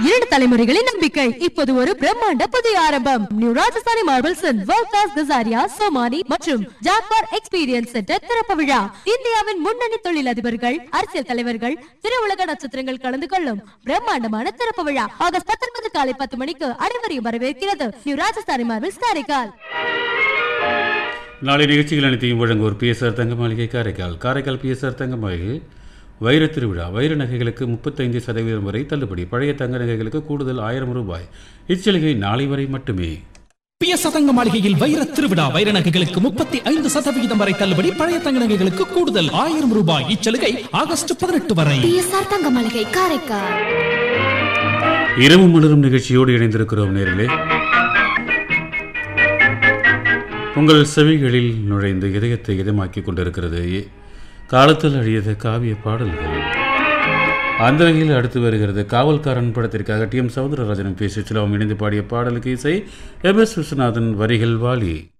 இரண்டு தலைமுறைகளின் நம்பிக்கை இப்போது ஒரு பிரம்மாண்ட புதிய ஆரம்பம் new Rajasthani marbles world class Kajaria Somany மற்றும் ஜாக்வார் எக்ஸ்பீரியன்ஸ் சென்டர் திறப்பு விழா இந்தியாவின் முன்னணி தொழிலதிபர்கள் அரசியல் தலைவர்கள் திருவுலக நட்சத்திரங்கள் கலந்து கொள்ளும் பிரம்மாண்டமான திறப்பு விழா ஆகஸ்ட் பத்தொன்பது காலை பத்து மணிக்கு அனைவரையும் வரவேற்கிறது நியூ ராஜஸ்தானி மார்பிள்ஸ் காரைக்கால் நாளை நிகழ்ச்சிகள் அனைத்தையும் வழங்குவோர் பிஎஸ்ஆர் தங்க மாளிகை காரைக்கால் காரைக்கால் பிஎஸ்ஆர் தங்க மாளிகை வைர திருவிழா வைர நகைகளுக்கு முப்பத்தைந்து சதவீதம் வரை தள்ளுபடி பழைய தங்க நகைகளுக்கு கூடுதல் ஆயிரம் ரூபாய் இச்சலுகை நாளை வரை மட்டுமே பிஎஸ் சதங்க மாளிகையில் வைர திருவிழா வைர நகைகளுக்கு முப்பத்தி ஐந்து சதவிகிதம் வரை தள்ளுபடி பழைய தங்க நகைகளுக்கு கூடுதல் ஆயிரம் ரூபாய் இச்சலுகை ஆகஸ்ட் பதினெட்டு வரை பிஎஸ்ஆர் தங்க மளிகை காரைக்கால் இரவு மலரும் நிகழ்ச்சியோடு இணைந்திருக்கிறோம் நேரிலே உங்கள் செவிகளில் நுழைந்து இதயத்தை இதமாக்கி கொண்டிருக்கிறது எ- காலத்தில் அழியத காவிய பாடல்கள் அந்த வகையில் அடுத்து வருகிறது காவல்காரன் படத்திற்காக டி எம் சௌந்தரராஜனும் பேசி சிலவும் இணைந்து பாடிய பாடலுக்கு இசை எம் எஸ் விஸ்வநாதன் வரிகள் வாலி